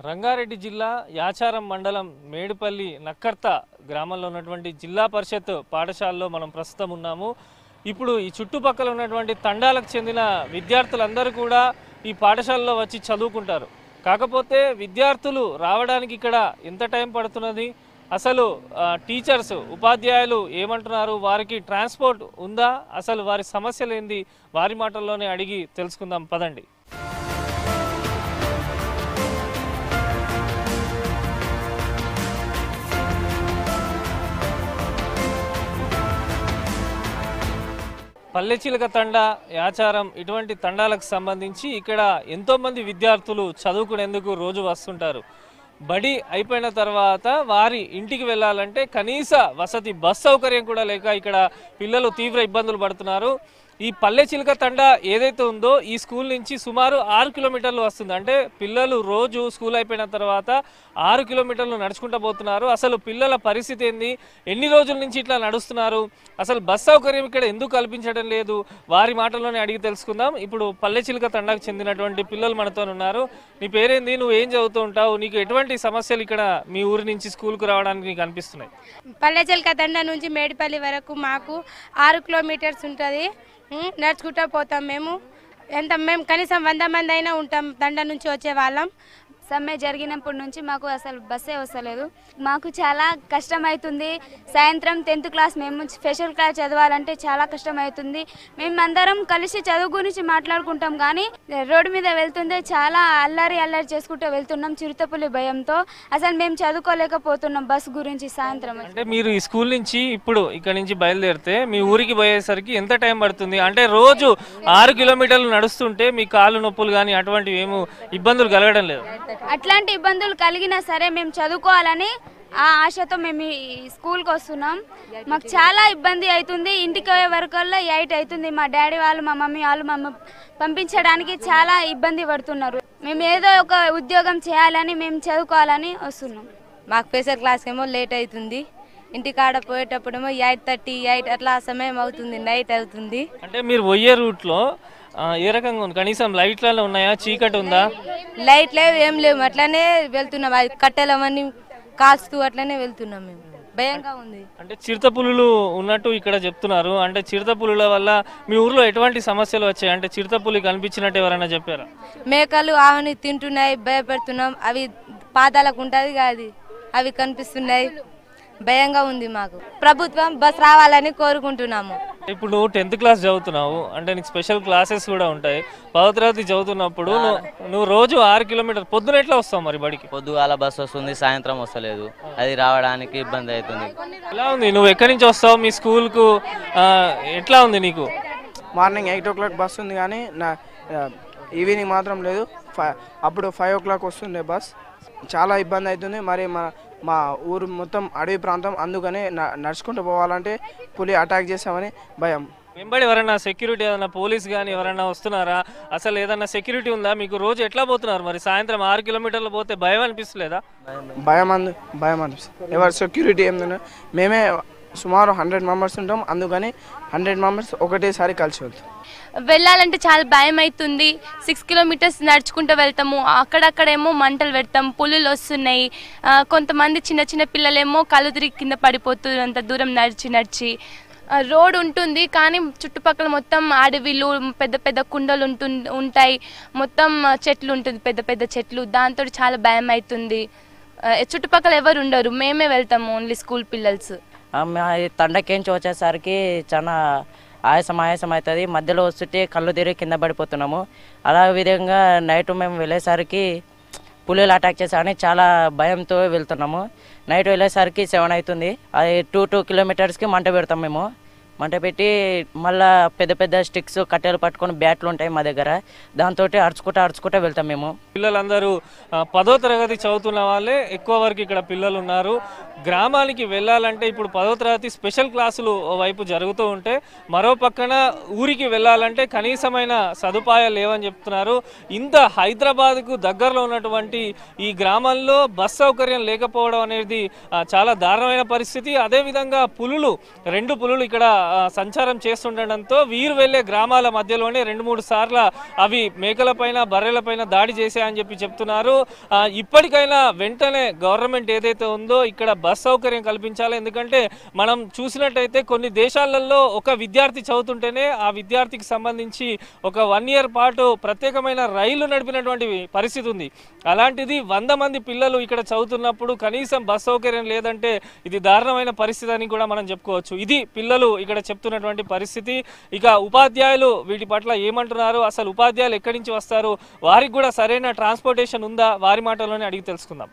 రంగారెడ్డి జిల్లా యాచారం మండలం మేడిపల్లి నక్కర్త గ్రామంలో ఉన్నటువంటి జిల్లా పరిషత్ పాఠశాలలో మనం ప్రస్తుతం ఉన్నాము ఇప్పుడు ఈ చుట్టుపక్కల ఉన్నటువంటి తండాలకు చెందిన విద్యార్థులందరూ కూడా ఈ పాఠశాలలో వచ్చి చదువుకుంటారు కాకపోతే విద్యార్థులు రావడానికి ఇక్కడ ఎంత టైం పడుతున్నది అసలు ఆ, టీచర్స్ ఉపాధ్యాయులు ఏమంటున్నారు వారికి ట్రాన్స్పోర్ట్ ఉందా అసలు వారి సమస్యలు ఏంది వారి మాటల్లోనే అడిగి తెలుసుకుందాం పదండి పల్లెచిలక తండ యాచారం ఇటువంటి తండాలకు సంబంధించి ఇక్కడ ఎంతోమంది విద్యార్థులు చదువుకునేందుకు రోజు వస్తుంటారు బడి అయిపోయిన తర్వాత వారి ఇంటికి వెళ్ళాలంటే కనీస వసతి బస్ సౌకర్యం కూడా లేక ఇక్కడ పిల్లలు తీవ్ర ఇబ్బందులు పడుతున్నారు ఈ పల్లె చిలుక తండ ఏదైతే ఉందో ఈ స్కూల్ నుంచి సుమారు ఆరు కిలోమీటర్లు వస్తుంది అంటే పిల్లలు రోజు స్కూల్ అయిపోయిన తర్వాత ఆరు కిలోమీటర్లు నడుచుకుంటూ పోతున్నారు అసలు పిల్లల పరిస్థితి ఏంది ఎన్ని రోజుల నుంచి ఇట్లా నడుస్తున్నారు అసలు బస్ సౌకర్యం ఇక్కడ ఎందుకు కల్పించడం లేదు వారి మాటల్లోనే అడిగి తెలుసుకుందాం ఇప్పుడు పల్లె చిలుక తండాకు చెందినటువంటి పిల్లలు మనతో ఉన్నారు నీ పేరేంది నువ్వు ఏం చదువుతూ ఉంటావు నీకు ఎటువంటి సమస్యలు ఇక్కడ మీ ఊరి నుంచి స్కూల్కు రావడానికి నీకు అనిపిస్తున్నాయి పల్లెచల్క దండ నుంచి మేడిపల్లి వరకు మాకు ఆరు కిలోమీటర్స్ ఉంటుంది ఉమ్, నడుచుకుంటూ పోతాం మేము ఎంత మేము కనీసం వంద మంది అయినా ఉంటాం దండ నుంచి వచ్చే వాళ్ళం సమ్మె జరిగినప్పటి నుంచి మాకు అసలు బస్సే వస్తలేదు మాకు చాలా కష్టం అవుతుంది సాయంత్రం టెన్త్ క్లాస్ మేము స్పెషల్ క్లాస్ చదవాలంటే చాలా కష్టం అవుతుంది మేమందరం కలిసి చదువు గురించి మాట్లాడుకుంటాం కానీ రోడ్డు మీద వెళ్తుంటే చాలా అల్లరి అల్లరి చేసుకుంటూ వెళ్తున్నాం చిరుతపులి భయంతో అసలు మేము చదువుకోలేకపోతున్నాం బస్ గురించి సాయంత్రం వచ్చి. అంటే మీరు ఈ స్కూల్ నుంచి ఇప్పుడు ఇక్కడ నుంచి బయలుదేరితే మీ ఊరికి పోయేసరికి ఎంత టైం పడుతుంది అంటే రోజు ఆరు కిలోమీటర్లు నడుస్తుంటే మీ కాళ్ళు నొప్పులు కానీ అటువంటివి ఏమో ఇబ్బందులు కలగడం లేదు అట్లాంటి ఇబ్బందులు కలిగినా సరే మేము చదువుకోవాలని ఆ ఆశతో మేము ఈ స్కూల్కి వస్తున్నాం మాకు చాలా ఇబ్బంది అవుతుంది ఇంటికి పోయే వరకల్లా ఎయిట్ అవుతుంది మా డాడీ వాళ్ళు మా మమ్మీ వాళ్ళు మమ్మ పంపించడానికి చాలా ఇబ్బంది పడుతున్నారు మేము ఏదో ఒక ఉద్యోగం చేయాలని మేము చదువుకోవాలని వస్తున్నాం మాకు స్పెషల్ క్లాస్ ఏమో లేట్ అవుతుంది ఇంటికాడ పోయేటప్పుడేమో ఎయిట్ థర్టీ ఎయిట్ అట్లా సమయం అవుతుంది నైట్ అవుతుంది అంటే మీరు పోయే రూట్లో ఆ, ఏ రకంగా ఉంది కనీసం లైట్లలో ఉన్నాయా చీకటి ఉందా లైట్ లేవు ఏం లేవు అట్లానే వెళ్తున్నాం అది కట్టెలవన్నీ కాల్స్తూ అట్లనే వెళ్తున్నాం మేము భయంగా ఉంది అంటే చిరుత పులులు ఉన్నట్టు ఇక్కడ చెప్తున్నారు అంటే చిరుత పులుల వల్ల మీ ఊర్లో ఎటువంటి సమస్యలు వచ్చాయి అంటే చిరుత పులి కనిపించినట్టు ఎవరైనా చెప్పారా మేకలు ఆవుని తింటున్నాయి భయపెడుతున్నాం అవి పాదాలకు ఉంటుంది అది అవి కనిపిస్తున్నాయి భయంగా ఉంది మాకు ప్రభుత్వం బస్ రావాలని కోరుకుంటున్నాము ఇప్పుడు నువ్వు టెన్త్ క్లాస్ చదువుతున్నావు అంటే నీకు స్పెషల్ క్లాసెస్ కూడా ఉంటాయి పదో తరగతి చదువుతున్నప్పుడు నువ్వు నువ్వు రోజు ఆరు కిలోమీటర్ పొద్దున ఎట్లా వస్తావు మరి బడికి పొద్దుగాల బస్సు వస్తుంది సాయంత్రం వస్తలేదు అది రావడానికి ఇబ్బంది అవుతుంది ఎలా ఉంది నువ్వు ఎక్కడి నుంచి వస్తావు మీ స్కూల్కు ఆ, ఎట్లా ఉంది నీకు morning eight o'clock bus ఉంది కానీ నా ఆ, ఈవినింగ్ మాత్రం లేదు ఫై అప్పుడు ఫైవ్ ఓ క్లాక్ వస్తుండే బస్ చాలా ఇబ్బంది అవుతుంది మరి మా మా ఊరు మొత్తం అడవి ప్రాంతం అందుకనే న- నడుచుకుంటూ పోవాలంటే పులి అటాక్ చేసామని భయం వెంబడి ఎవరైనా సెక్యూరిటీ ఏదైనా పోలీస్ కానీ ఎవరైనా వస్తున్నారా అసలు ఏదైనా సెక్యూరిటీ ఉందా మీకు రోజు ఎట్లా పోతున్నారు మరి సాయంత్రం ఆరు కిలోమీటర్లు పోతే భయం అనిపిస్తలేదా భయం అందు భయం అనిపిస్తుంది ఎవరు సెక్యూరిటీ ఏం మేమే సుమారు హండ్రెడ్ మెంబర్స్ ఉంటాం అందుకని హండ్రెడ్ మెంబర్స్ ఒకటేసారి కలిసి వెళ్తాం వెళ్ళాలంటే చాలా భయం అవుతుంది సిక్స్ కిలోమీటర్స్ నడుచుకుంటూ వెళ్తాము అక్కడక్కడేమో మంటలు పెడతాం పులులు వస్తున్నాయి ఆ, కొంతమంది చిన్న చిన్న పిల్లలేమో కళ్ళు తిరిగి కింద పడిపోతున్నారు అంత దూరం నడిచి నడిచి ఆ, రోడ్ ఉంటుంది కానీ చుట్టుపక్కల మొత్తం అడవిలు పెద్ద పెద్ద కుండలు ఉంటు ఉంటాయి మొత్తం ఆ, చెట్లు ఉంటుంది పెద్ద పెద్ద చెట్లు దాంతో చాలా భయం అవుతుంది ఆ, చుట్టుపక్కల ఎవరు ఉండరు మేమే వెళ్తాము ఓన్లీ స్కూల్ పిల్లల్స్ ఆ, మా ఈ తండకేంచి వచ్చేసరికి చాలా ఆయాసం ఆయాసం అవుతుంది మధ్యలో వస్తుంటే కళ్ళు తిరిగి కింద పడిపోతున్నాము అలా విధంగా నైట్ మేము వెళ్ళేసరికి పులులు అటాక్ చేశారని చాలా భయంతో వెళ్తున్నాము నైట్ వెళ్ళేసరికి సెవెన్ అవుతుంది అది టూ టూ కిలోమీటర్స్కి మంట పెడతాం మేము మంట పెట్టి మళ్ళా పెద్ద పెద్ద స్టిక్స్ కట్టెలు పట్టుకొని బ్యాట్లు ఉంటాయి మా దగ్గర దాంతో అరుచుకుంటా అరుచుకుంటా వెళ్తాం మేము పిల్లలందరూ ఆ, పదో తరగతి చదువుతున్న వాళ్ళే ఎక్కువ వరకు ఇక్కడ పిల్లలు ఉన్నారు గ్రామానికి వెళ్ళాలంటే ఇప్పుడు పదో తరగతి స్పెషల్ క్లాసులు ఓ వైపు జరుగుతూ ఉంటే మరో పక్కన ఊరికి వెళ్ళాలంటే కనీసమైన సదుపాయాలు లేవని చెప్తున్నారు ఇంత హైదరాబాద్కు దగ్గరలో ఉన్నటువంటి ఈ గ్రామంలో బస్ సౌకర్యం లేకపోవడం అనేది ఆ, చాలా దారుణమైన పరిస్థితి అదేవిధంగా పులులు రెండు పులులు ఇక్కడ ఆ, సంచారం చేస్తుండడంతో వీరు వెళ్లే గ్రామాల మధ్యలోనే రెండు మూడు సార్లు అవి మేకలపైన బర్రెలపైన దాడి చేశాయని చెప్పి చెప్తున్నారు ఆ, ఇప్పటికైనా వెంటనే గవర్నమెంట్ ఏదైతే ఉందో ఇక్కడ బస్ సౌకర్యం కల్పించాలి ఎందుకంటే మనం చూసినట్టయితే కొన్ని దేశాలలో ఒక విద్యార్థి చదువుతుంటేనే ఆ విద్యార్థికి సంబంధించి ఒక వన్ ఇయర్ పాటు ప్రత్యేకమైన రైలు నడిపినటువంటి పరిస్థితి ఉంది అలాంటిది వంద మంది పిల్లలు ఇక్కడ చదువుతున్నప్పుడు కనీసం బస్ సౌకర్యం లేదంటే ఇది దారుణమైన పరిస్థితి అని కూడా మనం చెప్పుకోవచ్చు ఇది పిల్లలు ఇక్కడ చెప్తున్నటువంటి పరిస్థితి ఇక ఉపాధ్యాయులు వీటి పట్ల ఏమంటున్నారు అసలు ఉపాధ్యాయులు ఎక్కడి నుంచి వస్తారు వారికి కూడా సరైన ట్రాన్స్పోర్టేషన్ ఉందా వారి మాటల్లోనే అడిగి తెలుసుకుందాం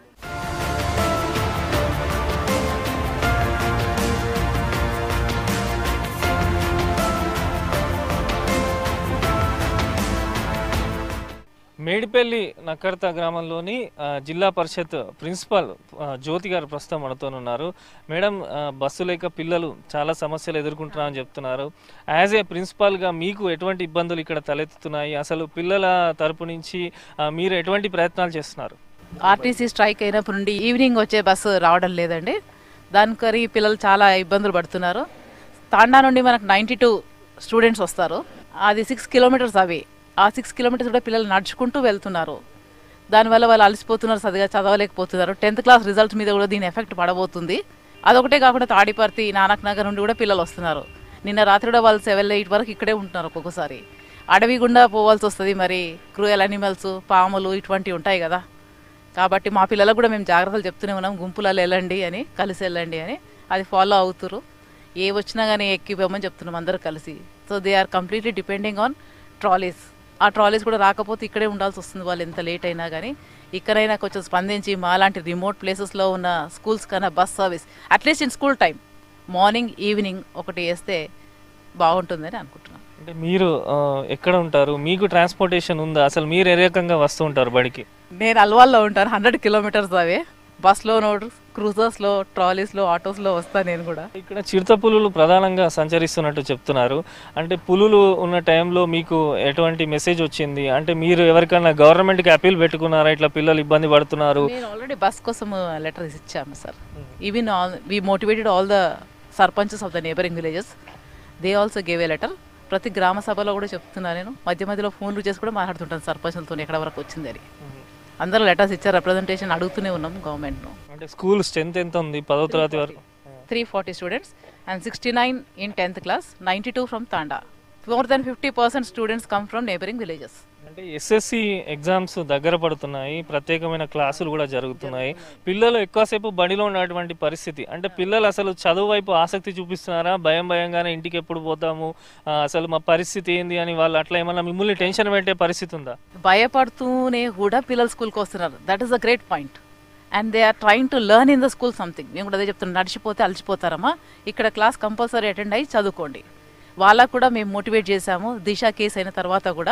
మేడిపల్లి నక్కర్త గ్రామంలోని ఆ, జిల్లా పరిషత్ ప్రిన్సిపల్ ఆ, జ్యోతి గారు ప్రస్తుతం మనతో ఉన్నారు మేడం ఆ, బస్సు లేక పిల్లలు చాలా సమస్యలు ఎదుర్కొంటున్నారని చెప్తున్నారు యాజ్ ఏ ప్రిన్సిపాల్గా మీకు ఎటువంటి ఇబ్బందులు ఇక్కడ తలెత్తుతున్నాయి అసలు పిల్లల తరపు నుంచి ఆ, మీరు ఎటువంటి ప్రయత్నాలు చేస్తున్నారు ఆర్టీసీ స్ట్రైక్ అయినప్పటి నుండి ఈవినింగ్ వచ్చే బస్సు రావడం లేదండి దానికరి పిల్లలు చాలా ఇబ్బందులు పడుతున్నారు తాండా నుండి మనకు నైంటీ టూ స్టూడెంట్స్ వస్తారు అది సిక్స్ కిలోమీటర్స్ అవి ఆ సిక్స్ కిలోమీటర్స్ కూడా పిల్లలు నడుచుకుంటూ వెళ్తున్నారు దానివల్ల వాళ్ళు అలసిపోతున్నారు సరిగా చదవలేకపోతున్నారు టెన్త్ క్లాస్ రిజల్ట్స్ మీద కూడా దీని ఎఫెక్ట్ పడబోతుంది అదొకటే కాకుండా తాడిపర్తి నానక్ నగర్ నుండి కూడా పిల్లలు వస్తున్నారు నిన్న రాత్రి కూడా వాళ్ళు సెవెన్ ఎయిట్ వరకు ఇక్కడే ఉంటున్నారు ఒక్కొక్కసారి అడవి గుండా పోవాల్సి వస్తుంది మరి క్రూయల్ అనిమల్స్ పాములు ఇటువంటివి ఉంటాయి కదా కాబట్టి మా పిల్లలకు కూడా మేము జాగ్రత్తలు చెప్తూనే ఉన్నాం గుంపులలో వెళ్ళండి అని కలిసి వెళ్ళండి అని అది ఫాలో అవుతురు ఏ వచ్చినా కానీ ఎక్కిపోమని చెప్తున్నాం అందరూ కలిసి so they are completely depending on trolleys ఆ ట్రాలీస్ కూడా రాకపోతే ఇక్కడే ఉండాల్సి వస్తుంది వాళ్ళు ఎంత లేట్ అయినా కానీ ఇక్కడైనా కొంచెం స్పందించి మా లాంటి రిమోట్ ప్లేసెస్లో ఉన్న స్కూల్స్ కన్నా bus service at least in school time morning evening ఒకటి వేస్తే బాగుంటుందని అనుకుంటున్నాను అంటే మీరు ఆ, ఎక్కడ ఉంటారు మీకు ట్రాన్స్పోర్టేషన్ ఉందా అసలు మీరు ఏ రకంగా వస్తూ ఉంటారు బడికి నేను అల్వాల్లో ఉంటాను హండ్రెడ్ కిలోమీటర్స్ అవే బస్లో నోడు క్రూజర్స్లో ట్రాలీస్లో ఆటోస్లో వస్తాను నేను కూడా ఇక్కడ చిరుత పులులు ప్రధానంగా సంచరిస్తున్నట్టు చెప్తున్నారు అంటే పులులు ఉన్న టైంలో మీకు ఎటువంటి మెసేజ్ వచ్చింది అంటే మీరు ఎవరికైనా గవర్నమెంట్కి అపీల్ పెట్టుకున్నారా ఇట్లా పిల్లలు ఇబ్బంది పడుతున్నారు నేను ఆల్రెడీ బస్ కోసం లెటర్ ఇచ్చాము sir even all we motivated all the sarpanches of the neighbouring villages they also gave a letter ప్రతి గ్రామ సభలో కూడా చెప్తున్నాను నేను మధ్య మధ్యలో ఫోన్లు చేసి కూడా మాట్లాడుతుంటాను సర్పంచులతో ఎక్కడ వరకు వచ్చిందని అందరూ లెటర్స్ ఇచ్చారు రిప్రజెంటేషన్ అడుగుతూనే ఉన్నాం గవర్నమెంట్ను అంటే స్కూల్ స్ట్రెంత్ ఎంత ఉంది పదో తరగతి వరకు three forty students and sixty nine in tenth class ninety two from tanda more than fifty percent students come from neighbouring villages అంటే ఎస్ఎస్సి ఎగ్జామ్స్ దగ్గర పడుతున్నాయి ప్రత్యేకమైన క్లాసులు కూడా జరుగుతున్నాయి పిల్లలు ఎక్కువసేపు బడిలో ఉన్నటువంటి పరిస్థితి అంటే పిల్లలు అసలు చదువు వైపు ఆసక్తి చూపిస్తున్నారా భయం భయంగానే ఇంటికి ఎప్పుడు పోతాము ఆ, అసలు మా పరిస్థితి ఏంది అని వాళ్ళు అట్లా ఏమన్నా మిమ్మల్ని టెన్షన్ పెట్టే పరిస్థితి ఉందా భయపడుతూనే కూడా పిల్లలు స్కూల్కి వస్తున్నారు that is a great point and they are trying to learn in the school something నేను కూడా అదే చెప్తున్నాను నడిచిపోతే అలసిపోతారమ్మా ఇక్కడ క్లాస్ కంపల్సరీ అటెండ్ అయ్యి చదువుకోండి వాళ్ళకు కూడా మేము మోటివేట్ చేశాము దిశ కేసు అయిన తర్వాత కూడా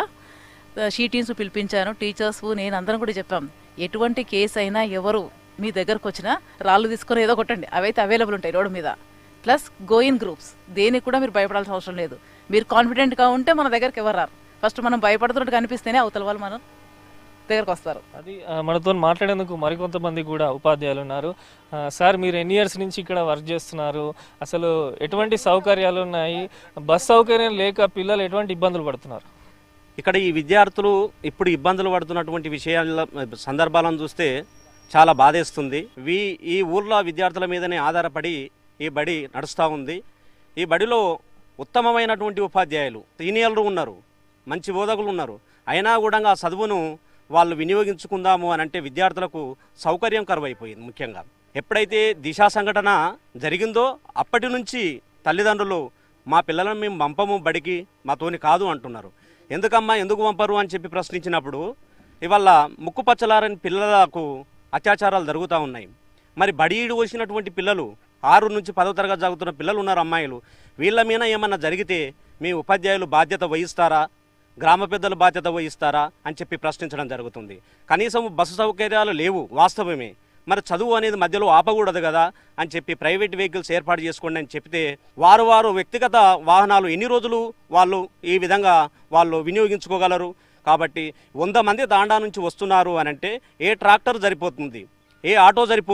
షీ టీమ్స్ పిలిపించాను టీచర్స్ నేను అందరం కూడా చెప్పాం ఎటువంటి కేసు అయినా ఎవరు మీ దగ్గరకు వచ్చినా రాళ్ళు తీసుకొని ఏదో కొట్టండి అవైతే అవైలబుల్ ఉంటాయి రోడ్డు మీద ప్లస్ గోయిన్ గ్రూప్స్ దేనికి కూడా మీరు భయపడాల్సిన అవసరం లేదు మీరు కాన్ఫిడెంట్గా ఉంటే మన దగ్గరికి ఎవరు రారు ఫస్ట్ మనం భయపడుతున్నట్టు కనిపిస్తేనే అవతల వాళ్ళు మనం దగ్గరకు వస్తారు అది ఆ, మనతో మాట్లాడేందుకు మరికొంతమంది కూడా ఉపాధ్యాయులు ఉన్నారు ఆ, సార్ మీరు ఎన్ని ఇయర్స్ నుంచి ఇక్కడ వర్క్ చేస్తున్నారు అసలు ఎటువంటి సౌకర్యాలు ఉన్నాయి బస్ సౌకర్యం లేక పిల్లలు ఎటువంటి ఇబ్బందులు పడుతున్నారు ఇక్కడ ఈ విద్యార్థులు ఇప్పుడు ఇబ్బందులు పడుతున్నటువంటి విషయాల సందర్భాలను చూస్తే చాలా బాధేస్తుంది వీ ఈ ఊర్లో విద్యార్థుల మీదనే ఆధారపడి ఈ బడి నడుస్తూ ఉంది ఈ బడిలో ఉత్తమమైనటువంటి ఉపాధ్యాయులు సీనియర్లు ఉన్నారు మంచి బోధకులు ఉన్నారు అయినా కూడా ఆ చదువును వాళ్ళు వినియోగించుకుందాము అని అంటే విద్యార్థులకు సౌకర్యం కరువైపోయింది ముఖ్యంగా ఎప్పుడైతే దిశా సంఘటన జరిగిందో అప్పటి నుంచి తల్లిదండ్రులు మా పిల్లలను మేము పంపము బడికి మాతోని కాదు అంటున్నారు ఎందుకమ్మా ఎందుకు పంపరు అని చెప్పి ప్రశ్నించినప్పుడు ఇవాళ ముక్కు పచ్చలారని పిల్లలకు అత్యాచారాలు జరుగుతూ ఉన్నాయి మరి బడిఈడు వచ్చినటువంటి పిల్లలు ఆరు నుంచి పదో తరగతి చదువుతున్న పిల్లలు ఉన్నారు అమ్మాయిలు వీళ్ళ మీద ఏమన్నా జరిగితే మీ ఉపాధ్యాయులు బాధ్యత వహిస్తారా గ్రామ పెద్దలు బాధ్యత వహిస్తారా అని చెప్పి ప్రశ్నించడం జరుగుతుంది కనీసం బస్సు సౌకర్యాలు లేవు వాస్తవమే మరి చదువు అనేది మధ్యలో ఆపకూడదు కదా అని చెప్పి ప్రైవేట్ వెహికల్స్ ఏర్పాటు చేసుకోండి అని చెప్తే వారు వారు వ్యక్తిగత వాహనాలు ఎన్ని రోజులు వాళ్ళు ఈ విధంగా వాళ్ళు వినియోగించుకోగలరు కాబట్టి వంద మంది తాండా నుంచి వస్తున్నారు అని అంటే ఏ ట్రాక్టర్ సరిపోతుంది ఏ ఆటో సరిపోదు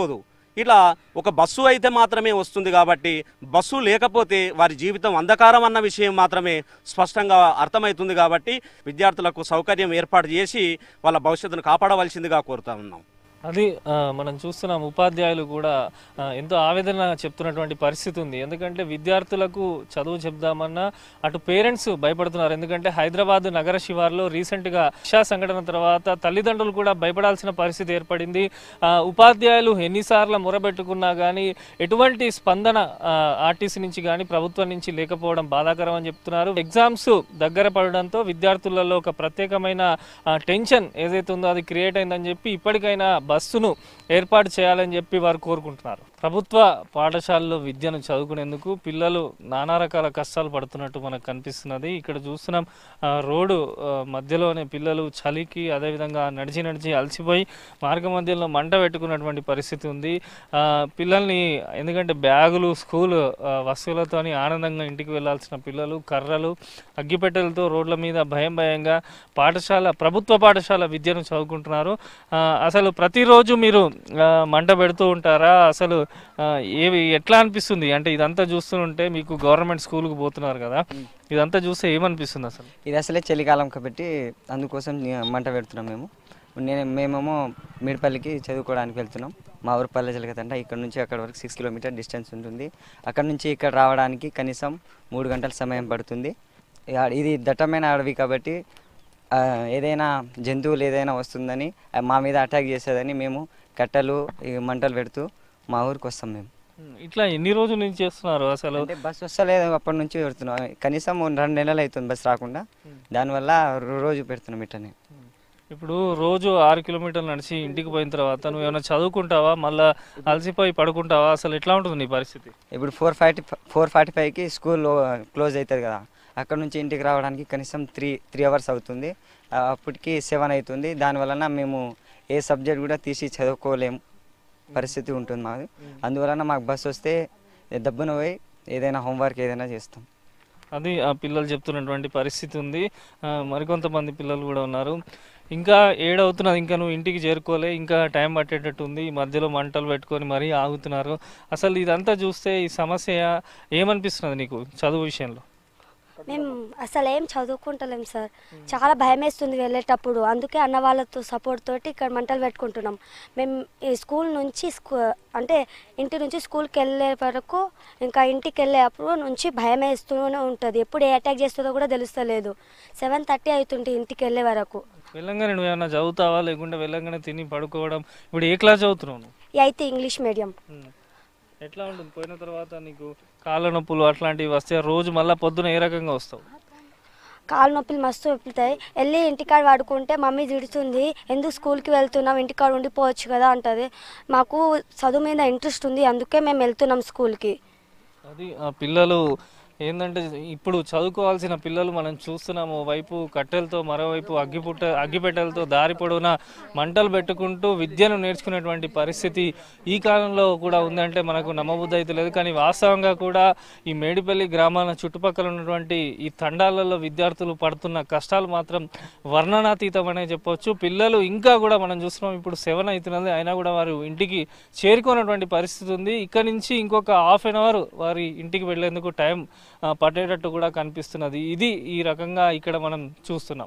ఇలా ఒక బస్సు అయితే మాత్రమే వస్తుంది కాబట్టి బస్సు లేకపోతే వారి జీవితం అంధకారం అన్న విషయం మాత్రమే స్పష్టంగా అర్థమవుతుంది కాబట్టి విద్యార్థులకు సౌకర్యం ఏర్పాటు చేసి వాళ్ళ భవిష్యత్తును కాపాడవలసిందిగా కోరుతా ఉన్నాం అది ఆ, మనం చూస్తున్నాం ఉపాధ్యాయులు కూడా ఆ, ఎంతో ఆవేదన చెప్తున్నటువంటి పరిస్థితి ఉంది ఎందుకంటే విద్యార్థులకు చదువు చెప్దామన్నా అటు పేరెంట్స్ భయపడుతున్నారు ఎందుకంటే హైదరాబాద్ నగర శివార్లో రీసెంట్గా ఇషా సంఘటన తర్వాత తల్లిదండ్రులు కూడా భయపడాల్సిన పరిస్థితి ఏర్పడింది ఆ, ఉపాధ్యాయులు ఎన్నిసార్లు మొరబెట్టుకున్నా కానీ ఎటువంటి స్పందన ఆ, ఆర్టీసీ నుంచి కానీ ప్రభుత్వం నుంచి లేకపోవడం బాధాకరం అని చెప్తున్నారు ఎగ్జామ్స్ దగ్గర పడడంతో విద్యార్థులలో ఒక ప్రత్యేకమైన ఆ, టెన్షన్ ఏదైతే ఉందో అది క్రియేట్ అయిందని చెప్పి ఇప్పటికైనా బస్సును ఏర్పాటు చేయాలని చెప్పి వారు కోరుకుంటున్నారు ప్రభుత్వ పాఠశాలలో విద్యను చదువుకునేందుకు పిల్లలు నానా రకాల కష్టాలు పడుతున్నట్టు మనకు కనిపిస్తున్నది ఇక్కడ చూస్తున్నాం ఆ, రోడ్డు ఆ, మధ్యలోనే పిల్లలు చలికి అదేవిధంగా నడిచి నడిచి అలసిపోయి మార్గ మధ్యలో మంట పెట్టుకున్నటువంటి పరిస్థితి ఉంది ఆ, పిల్లల్ని ఎందుకంటే బ్యాగులు స్కూల్ ఆ, వస్తువులతోని ఆనందంగా ఇంటికి వెళ్ళాల్సిన పిల్లలు కర్రలు అగ్గిపెట్టెలతో రోడ్ల మీద భయం భయంగా పాఠశాల ప్రభుత్వ పాఠశాల విద్యను చదువుకుంటున్నారు ఆ, అసలు ప్రతిరోజు మీరు ఆ, మంట పెడుతూ ఉంటారా అసలు ఆ, ఏవి ఎట్లా అనిపిస్తుంది అంటే ఇదంతా చూస్తుంటే మీకు గవర్నమెంట్ స్కూల్కి పోతున్నారు కదా ఇదంతా చూస్తే ఏమనిపిస్తుంది అసలు ఇది అసలే చలికాలం కాబట్టి అందుకోసం ని- మంట పెడుతున్నాం మేము నేను మేమేమో మిడిపల్లికి చదువుకోవడానికి వెళ్తున్నాం మా ఊరు పల్లె జలగతంట ఇక్కడ నుంచి అక్కడ వరకు సిక్స్ కిలోమీటర్ డిస్టెన్స్ ఉంటుంది అక్కడ నుంచి ఇక్కడ రావడానికి కనీసం మూడు గంటల సమయం పడుతుంది ఇక ఇది దట్టమైన అడవి కాబట్టి ఆ, ఏదైనా జంతువులు ఏదైనా వస్తుందని ఆ, మా మీద అటాక్ చేసేదని మేము కట్టెలు ఈ మంటలు పెడుతూ మా ఊరికి వస్తాం మేము ఇట్లా ఎన్ని రోజుల నుంచి చేస్తున్నారు అసలు అంటే బస్ వస్తలేదు అప్పటి నుంచి పెడుతున్నాం కనీసం రెండు నెలలు అవుతుంది బస్ రాకుండా దానివల్ల రో- రోజు పెడుతున్నాం ఇట్లనే ఇప్పుడు రోజు ఆరు కిలోమీటర్లు నడిచి ఇంటికి పోయిన తర్వాత నువ్వు ఏమైనా చదువుకుంటావా మళ్ళీ అలసిపోయి పడుకుంటావా అసలు ఎట్లా ఉంటుంది నీ పరిస్థితి ఇప్పుడు ఫోర్ ఫార్టీ ఫోర్ ఫార్టీ ఫైవ్కి స్కూల్ క్లోజ్ అవుతుంది కదా అక్కడ నుంచి ఇంటికి రావడానికి కనీసం త్రీ త్రీ అవర్స్ అవుతుంది ఆ, అప్పటికి సెవెన్ అవుతుంది దానివలన మేము ఏ సబ్జెక్ట్ కూడా తీసి చదువుకోలేము పరిస్థితి ఉంటుంది మాది అందువలన మాకు బస్ వస్తే దబ్బున పోయి ఏదైనా హోంవర్క్ ఏదైనా చేస్తాం అది ఆ పిల్లలు చెప్తున్నటువంటి పరిస్థితి ఉంది ఆ, మరికొంతమంది పిల్లలు కూడా ఉన్నారు ఇంకా ఏడవుతున్నది ఇంకా నువ్వు ఇంటికి చేరుకోలే ఇంకా టైం పట్టేటట్టు ఉంది ఈ మధ్యలో మంటలు పెట్టుకొని మరీ ఆగుతున్నారు అసలు ఇదంతా చూస్తే ఈ సమస్య ఏమనిపిస్తున్నది నీకు చదువు విషయంలో మేము అసలు ఏం చదువుకుంటలేం సార్ చాలా భయం వేస్తుంది వెళ్ళేటప్పుడు అందుకే అన్న వాళ్ళతో సపోర్ట్ తోటి ఇక్కడ మంటలు పెట్టుకుంటున్నాం మేము ఈ స్కూల్ నుంచి స్కూ అంటే ఇంటి నుంచి స్కూల్కి వెళ్ళే వరకు ఇంకా ఇంటికి వెళ్ళేటప్పుడు నుంచి భయం వేస్తూనే ఉంటుంది ఎప్పుడు ఏ అటాక్ చేస్తుందో కూడా తెలుస్తలేదు సెవెన్ థర్టీ అవుతుంది ఇంటికి వెళ్ళే వరకు వెళ్ళంగానే నువ్వు ఏమన్నా చదువుతావా లేకుంటే వెళ్ళంగానే తిని పడుకోవడం ఇప్పుడు ఏ క్లాస్ చదువుతున్నావు నువ్వు ఈ అయితే ఇంగ్లీష్ మీడియం ఎట్లా ఉంటుంది పోయిన తర్వాత నీకు కాళ్ళ నొప్పులు అట్లాంటివి వస్తే రోజు మళ్ళీ పొద్దున ఏ రకంగా వస్తావు కాలు నొప్పులు మస్తు నొప్పులుతాయి వెళ్ళి ఇంటికాడ పడుకుంటే మమ్మీ తిడుతుంది ఎందుకు స్కూల్కి వెళ్తున్నాం ఇంటికాడ ఉండిపోవచ్చు కదా అంటది మాకు చదువు మీద ఇంట్రెస్ట్ ఉంది అందుకే మేము వెళ్తున్నాం స్కూల్కి అది ఆ పిల్లలు ఏంటంటే ఇప్పుడు చదువుకోవాల్సిన పిల్లలు మనం చూస్తున్నాము వైపు కట్టెలతో మరోవైపు అగ్గిపుట్ట అగ్గిపెట్టెలతో దారి పొడవునా మంటలు పెట్టుకుంటూ విద్యను నేర్చుకునేటువంటి పరిస్థితి ఈ కాలంలో కూడా ఉందంటే మనకు నమ్మబుద్ధి అయితే లేదు కానీ వాస్తవంగా కూడా ఈ మేడిపల్లి గ్రామాల చుట్టుపక్కల ఉన్నటువంటి ఈ తండాలలో విద్యార్థులు పడుతున్న కష్టాలు మాత్రం వర్ణనాతీతం అనే చెప్పొచ్చు పిల్లలు ఇంకా కూడా మనం చూస్తున్నాం ఇప్పుడు సెవెన్ అవుతున్నది అయినా కూడా వారు ఇంటికి చేరుకున్నటువంటి పరిస్థితి ఉంది ఇక్కడ నుంచి ఇంకొక హాఫ్ అన్ అవర్ వారి ఇంటికి వెళ్లేందుకు టైం ఆ, పట్టేటట్టు కూడా కనిపిస్తున్నది ఇది ఈ రకంగా ఇక్కడ మనం చూస్తున్నాం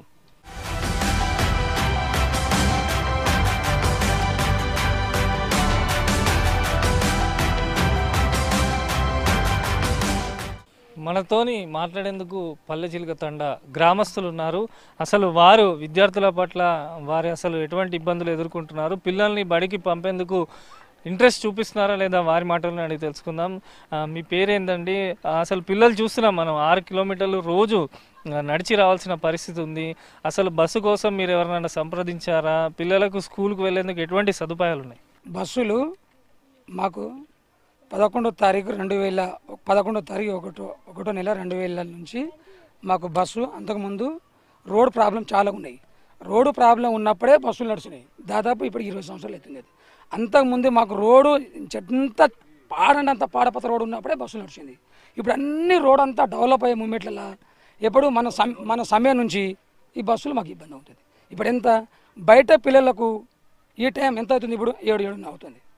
మనతోని మాట్లాడేందుకు పల్లె చిలుక తండ గ్రామస్తులు ఉన్నారు అసలు వారు విద్యార్థుల పట్ల వారు అసలు ఎటువంటి ఇబ్బందులు ఎదుర్కొంటున్నారు పిల్లల్ని బడికి పంపేందుకు ఇంట్రెస్ట్ చూపిస్తున్నారా లేదా వారి మాటలను అడిగి తెలుసుకుందాం ఆ, మీ పేరేందండి ఆ, అసలు పిల్లలు చూస్తున్నాం మనం ఆరు కిలోమీటర్లు రోజు ఆ, నడిచి రావాల్సిన పరిస్థితి ఉంది అసలు బస్సు కోసం మీరు ఎవరినైనా సంప్రదించారా పిల్లలకు స్కూల్కి వెళ్ళేందుకు ఎటువంటి సదుపాయాలు ఉన్నాయి బస్సులు మాకు పదకొండో తారీఖు రెండు వేల పదకొండో తారీఖు ఒకటో ఒకటో నెల రెండు వేల నుంచి మాకు బస్సు అంతకుముందు రోడ్ ప్రాబ్లం చాలా ఉన్నాయి రోడ్డు ప్రాబ్లం ఉన్నప్పుడే బస్సులు నడుస్తున్నాయి దాదాపు ఇప్పుడు ఇరవై సంవత్సరాలు అవుతుంది అది అంతకుముందు మాకు రోడ్డు చెంత పాడండి అంత పాడపత రోడ్డు ఉన్నప్పుడే బస్సులు నడిచింది ఇప్పుడు అన్ని రోడ్ అంతా డెవలప్ అయ్యే మూమెంట్లలో ఎప్పుడు మన సమ మన సమయం నుంచి ఈ బస్సులు మాకు ఇబ్బంది అవుతుంది ఇప్పుడు ఎంత బయట పిల్లలకు ఈ టైం ఎంత అవుతుంది ఇప్పుడు ఏడు ఏడున్నర అవుతుంది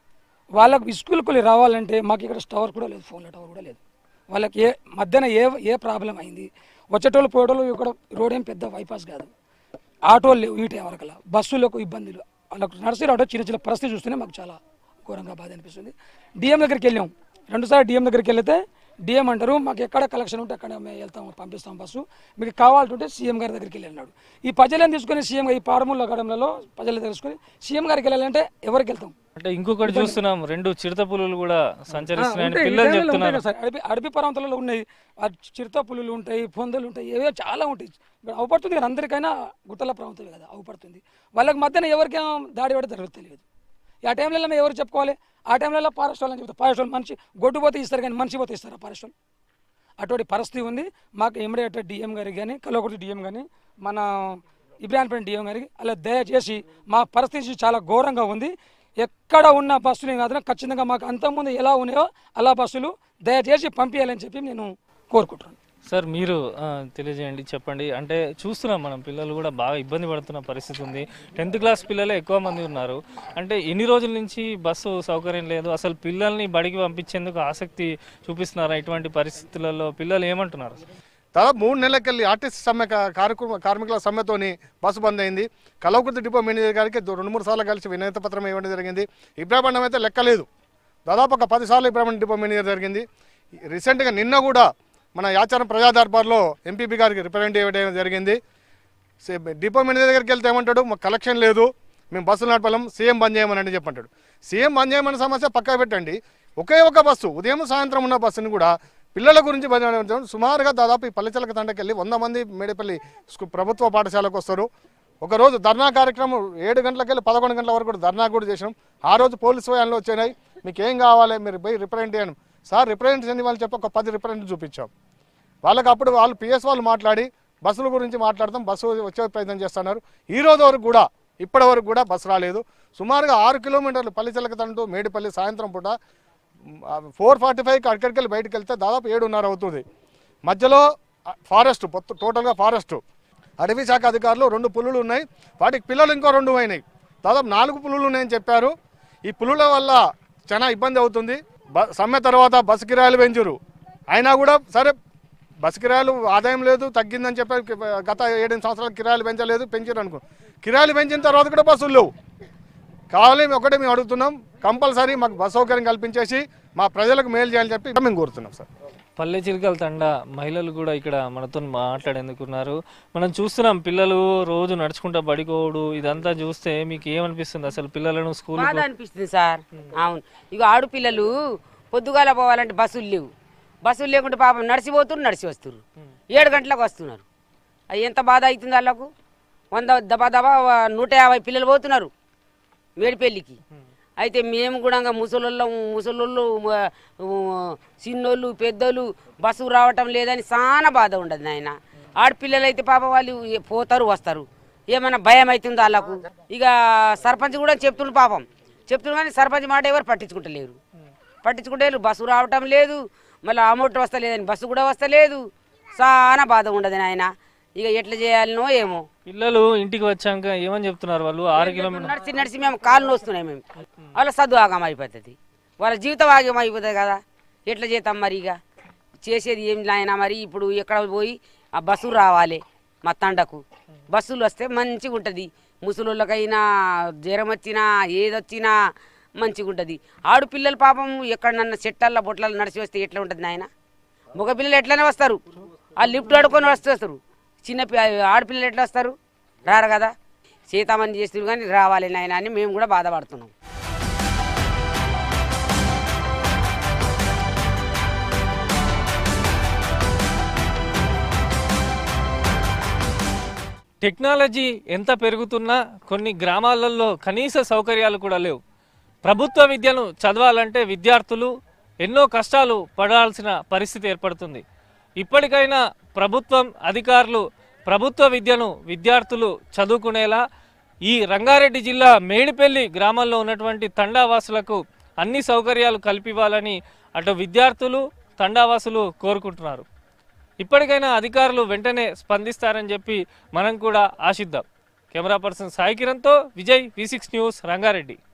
వాళ్ళకు స్కూల్కి వెళ్ళి రావాలంటే మాకు ఇక్కడ టవర్ కూడా లేదు ఫోన్ల టవర్ కూడా లేదు వాళ్ళకి ఏ మధ్యాహ్నం ఏ ఏ ప్రాబ్లం అయింది వచ్చేటోళ్ళు పోయేటోళ్ళు ఇక్కడ రోడ్ ఏం పెద్ద బైపాస్ కాదు ఆటోలు లేవు ఈ టైం వరకల్లా బస్సులకు ఇబ్బందులు వాళ్ళకు నడిచి రావడం చిన్న చిన్న పరిస్థితి చూస్తేనే మాకు చాలా ఘోరంగా బాధ అనిపిస్తుంది డిఎం దగ్గరికి వెళ్ళాం రెండుసార్లు డిఎం దగ్గరికి వెళ్తే డిఎం అంటారు మాకు ఎక్కడ కలెక్షన్ ఉంటే అక్కడ మేము వెళ్తాం పంపిస్తాం బస్సు మీకు కావాలంటే సీఎం గారి దగ్గరికి వెళ్ళి అన్నాడు ఈ ప్రజలను తీసుకొని సీఎం ఈ పారముల గడంలో ప్రజలు తెలుసుకొని సీఎం గారికి వెళ్ళాలంటే ఎవరికి వెళ్తాం అంటే ఇంకొకటి చూస్తున్నాం రెండు చిరుత పులులు కూడా సంచరిస్తున్నాయని ఉంటాయి, పిల్లలు ఈ టైంలో చెప్తున్నారు ఉంటాయి కదా సార్. అడవి అడవి పర్వతాలలో ఉన్నాయి ఆ చిరుత పులులు ఉంటాయి పొందలు ఉంటాయి ఏవో చాలా ఉంటాయి ఇప్పుడు అవుపడుతుంది కదా అందరికైనా గుట్టల ప్రాంతం కదా అవుపడుతుంది వాళ్ళకి మధ్యన ఎవరికేమో దాడి పడితే జరుగుతుంది తెలియదు ఆ టైంలో మేము ఎవరు చెప్పుకోవాలి ఆ టైంలో ఫారెస్ట్ వాళ్ళని చెప్తారు ఫారెస్ట్ వాళ్ళు మనిషి గొడ్డు పోతే ఇస్తారు కానీ మనిషి పోతే ఇస్తారా ఫారెస్ట్ వాళ్ళు అటువంటి పరిస్థితి ఉంది మాకు ఇమీడియట్ డిఎం గారికి కానీ కల్వకుర్తి డిఎం కానీ మన ఇబ్రాహింపేట డిఎం గారికి అలా దయచేసి మా పరిస్థితి చాలా ఘోరంగా ఉంది ఎక్కడ ఉన్న బస్సులు కాదు ఖచ్చితంగా మాకు అంతకుముందు ఎలా ఉన్నాయో అలా బస్సులు దయచేసి పంపించాలని చెప్పి నేను కోరుకుంటున్నాను సార్ మీరు ఆ, తెలియజేయండి చెప్పండి అంటే చూస్తున్నాం మనం పిల్లలు కూడా బాగా ఇబ్బంది పడుతున్న పరిస్థితి ఉంది టెన్త్ క్లాస్ పిల్లలే ఎక్కువ మంది ఉన్నారు అంటే ఎన్ని రోజుల నుంచి బస్సు సౌకర్యం లేదు అసలు పిల్లల్ని బడికి పంపించేందుకు ఆసక్తి చూపిస్తున్నారా ఇటువంటి పరిస్థితులలో పిల్లలు ఏమంటున్నారు దాదాపు మూడు నెలలకెళ్ళి ఆర్టీసీ సమ్మె కా- కార్మికు కార్మికుల సమ్మెతోని బస్సు బంద్ అయింది కలవకుర్తి డిపో మేనేజర్ గారికి దో- రెండు మూడు సార్లు కలిసి వినతి పత్రం ఇవ్వడం జరిగింది ఇబ్రాహ్మణం అయితే లెక్కలేదు దాదాపు ఒక పది సార్లు ఇబ్రాహ్మణ్ డిపో మేనేజర్ జరిగింది రీసెంట్గా నిన్న కూడా మన యాచారం ప్రజా దర్బార్లో ఎంపీపీ గారికి రిప్రజెంట్ ఇవ్వడం జరిగింది సే- డిపో మేనేజర్ దగ్గరికి వెళ్తే ఏమంటాడు మాకు కలెక్షన్ లేదు మేము బస్సులు నడపలేం సీఎం బంద్ చేయమని చెప్పంటాడు సీఎం బంద్ చేయమని సమస్య పక్కన పెట్టండి ఒకే ఒక బస్సు ఉదయం సాయంత్రం ఉన్న బస్సుని కూడా పిల్లల గురించి బంద్ చేయడం సుమారుగా దాదాపు ఈ పల్లెచలక తండకెళ్ళి వంద మంది మేడపల్లి స్కూ- ప్రభుత్వ పాఠశాలకు వస్తారు ఒకరోజు ధర్నా కార్యక్రమం ఏడు గంటలకెళ్ళి పదకొండు గంటల వరకు కూడా ధర్నా కూడా చేసినాం ఆ రోజు పోలీసు వ్యాన్లు వచ్చినాయి మీకు ఏం కావాలి మీరు పోయి రిప్రజెంట్ చేయను సార్ రిప్రజెంట్ వాళ్ళు చెప్పి ఒక పది రిప్రజెంట్ చూపించాం వాళ్ళకి అప్పుడు వాళ్ళు పిఎస్ వాళ్ళు మాట్లాడి బస్సుల గురించి మాట్లాడతాం బస్సు వచ్చే ప్రయత్నం చేస్తున్నారు ఈ రోజు వరకు కూడా ఇప్పటి వరకు కూడా బస్సు రాలేదు సుమారుగా ఆరు కిలోమీటర్లు పల్లిచెలక తంటూ మేడిపల్లి సాయంత్రం పూట ఫోర్ ఫార్టీ ఫైవ్కి అక్కడికి వెళ్ళి బయటకు వెళ్తే దాదాపు ఏడున్నర అవుతుంది మధ్యలో ఫారెస్ట్ మొత్తం టోటల్గా ఫారెస్ట్ అడవి శాఖ అధికారులు రెండు పులులు ఉన్నాయి వాటికి పిల్లలు ఇంకో రెండు అయినాయి దాదాపు నాలుగు పులులు ఉన్నాయని చెప్పారు ఈ పులుల వల్ల చాలా ఇబ్బంది అవుతుంది బ సమ్మె తర్వాత బస్సు కిరాయిలు పెంచురు అయినా కూడా సరే బస్సు కిరాయిలు ఆదాయం లేదు తగ్గిందని చెప్పి గత ఏడెనిమిది సంవత్సరాలు కిరాయిలు పెంచలేదు పెంచారు అనుకో కిరాయిలు పెంచిన తర్వాత కూడా బస్సులు లేవు కావాలి ఒకటే మేము అడుగుతున్నాం కంపల్సరీ మాకు బస్ సౌకర్యం కల్పించేసి మా ప్రజలకు మేలు చేయాలని చెప్పి మేము కోరుతున్నాం సార్ పల్లె చిలుకల తండ మహిళలు కూడా ఇక్కడ మనతో మాట్లాడేందుకున్నారు మనం చూస్తున్నాం పిల్లలు రోజు నడుచుకుంటా బడికోడు ఇదంతా చూస్తే మీకు ఏమనిపిస్తుంది అసలు పిల్లలను స్కూల్ బాధ అనిపిస్తుంది సార్ అవును ఇక ఆడపిల్లలు పొద్దుగాల పోవాలంటే బస్సులు లేవు బస్సులు లేకుంటే పాపం నడిచిపోతున్నారు నడిచి వస్తున్నారు ఏడు గంటలకు వస్తున్నారు అది ఎంత బాధ అవుతుంది వాళ్ళకు వంద దబా దబా నూట యాభై పిల్లలు పోతున్నారు మేడిపెళ్ళికి అయితే మేము కూడా ముసలోళ్ళం ముసలోళ్ళు మ- ఊ- చిన్నోళ్ళు పెద్దోళ్ళు బస్సు రావటం లేదని చాలా బాధ ఉండదు నాయన ఆడపిల్లలు అయితే పాప వాళ్ళు ఏ- పోతారు వస్తారు ఏమైనా భయం అవుతుంది వాళ్ళకు ఇక సర్పంచ్ కూడా చెప్తుండు పాపం చెప్తుండు కానీ సర్పంచ్ మాట ఎవరు పట్టించుకుంటలేరు పట్టించుకుంటలేరు బస్సు రావటం లేదు మళ్ళీ అమౌంట్ వస్తలేదని బస్సు కూడా వస్తలేదు చాలా బాధ ఉండదు నాయన ఇక ఎట్లా చేయాలనో ఏమో పిల్లలు ఇంటికి వచ్చాక ఏమని చెప్తున్నారు వాళ్ళు ఆరు కిలోమీటర్ నడిచి నడిచి మేము కాళ్ళు వస్తున్నాయి మేము వాళ్ళ చదువు ఆగం అయిపోతుంది వాళ్ళ జీవితం ఆగం అయిపోతుంది కదా ఎట్లా చేద్దాం మరి ఇక చేసేది ఏం నాయనా మరి ఇప్పుడు ఎక్కడ పోయి ఆ బస్సు రావాలి మా తండకు బస్సులు వస్తే మంచిగా ఉంటుంది ముసలోళ్ళకైనా జ్వరం వచ్చినా ఏదొచ్చినా మంచిగా ఉంటుంది ఆడపిల్లలు పాపం ఎక్కడన్నా చెట్టల్లో బొట్లలో నడిచి వస్తే ఎట్లా ఉంటుంది నాయన మగపిల్లలు ఎట్లనే వస్తారు ఆ లిఫ్ట్ ఆడుకొని వస్తారు చిన్న పి- ఆడపిల్లలు ఎట్లా వస్తారు రారు కదా సీతామని చేస్తున్నారు కానీ రావాలి నాయన అని మేము కూడా బాధపడుతున్నాం టెక్నాలజీ ఎంత పెరుగుతున్నా కొన్ని గ్రామాలలో కనీస సౌకర్యాలు కూడా లేవు ప్రభుత్వ విద్యను చదవాలంటే విద్యార్థులు ఎన్నో కష్టాలు పడాల్సిన పరిస్థితి ఏర్పడుతుంది ఇప్పటికైనా ప్రభుత్వం అధికారులు ప్రభుత్వ విద్యను విద్యార్థులు చదువుకునేలా ఈ రంగారెడ్డి జిల్లా మేడిపల్లి గ్రామంలో ఉన్నటువంటి తండావాసులకు అన్ని సౌకర్యాలు కల్పివ్వాలని అటు విద్యార్థులు తండావాసులు కోరుకుంటున్నారు ఇప్పటికైనా అధికారులు వెంటనే స్పందిస్తారని చెప్పి మనం కూడా ఆశిద్దాం కెమెరా పర్సన్ సాయి కిరణ్తో Vijay V six news Rangareddy